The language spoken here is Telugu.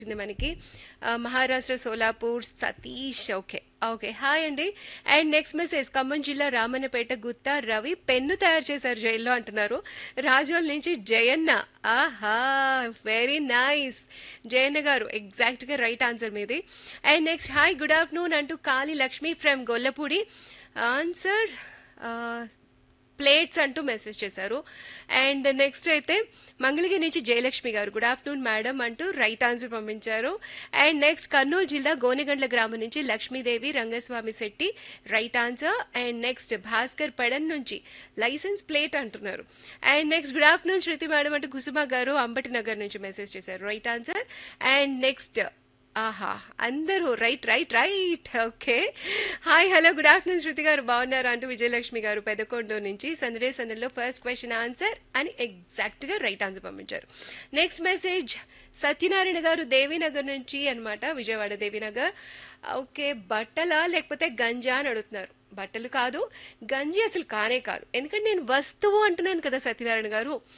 వచ్చింది మనకి ఆ, Maharashtra Solapur Satish okay okay hi అండి అండ్ నెక్స్ట్ మెసేజ్ ఖమ్మం జిల్లా రామన్నపేట గుత్తా రవి పెన్ను తయారు చేశారు జైల్లో అంటున్నారు రాజోల్ నుంచి జయన్న ఆహా వెరీ నైస్ జయన్న గారు ఎగ్జాక్ట్గా రైట్ ఆన్సర్ మీది and next hi good afternoon అంటూ Kali Lakshmi from Gollapudi answer plates అంటూ మెసేజ్ చేశారు అండ్ నెక్స్ట్ అయితే మంగళగిరి నుంచి Jayalakshmi garu good afternoon madam అంటూ రైట్ ఆన్సర్ పంపించారు అండ్ నెక్స్ట్ కర్నూలు జిల్లా గోనెగండ్ల గ్రామం నుంచి Lakshmidevi Rangaswamy Shetty right answer and next Bhaskar Padan నుంచి లైసెన్స్ ప్లేట్ అంటున్నారు and next good afternoon Shruti madam అంటూ కుసుమ గారు అంబటి నగర్ నుంచి మెసేజ్ చేశారు రైట్ ఆన్సర్ అండ్ నెక్స్ట్ ఆహా అందరూ right right right okay hi hello good afternoon Shruti garu బాగున్నారు అంటూ విజయలక్ష్మి గారు పెదకొండూరు నుంచి సందడే సందడిలో ఫస్ట్ క్వశ్చన్ ఆన్సర్ అని ఎగ్జాక్ట్ గా రైట్ ఆన్సర్ పంపించారు నెక్స్ట్ మెసేజ్ సత్యనారాయణ గారు దేవీనగర్ నుంచి అన్నమాట విజయవాడ దేవీనగర్ ఓకే బట్టలా లేకపోతే గంజా అని అడుగుతున్నారు బట్టలు కాదు గంజి అసలు కానే కాదు ఎందుకంటే నేను వస్తువు అంటున్నాను కదా సత్యనారాయణ గారు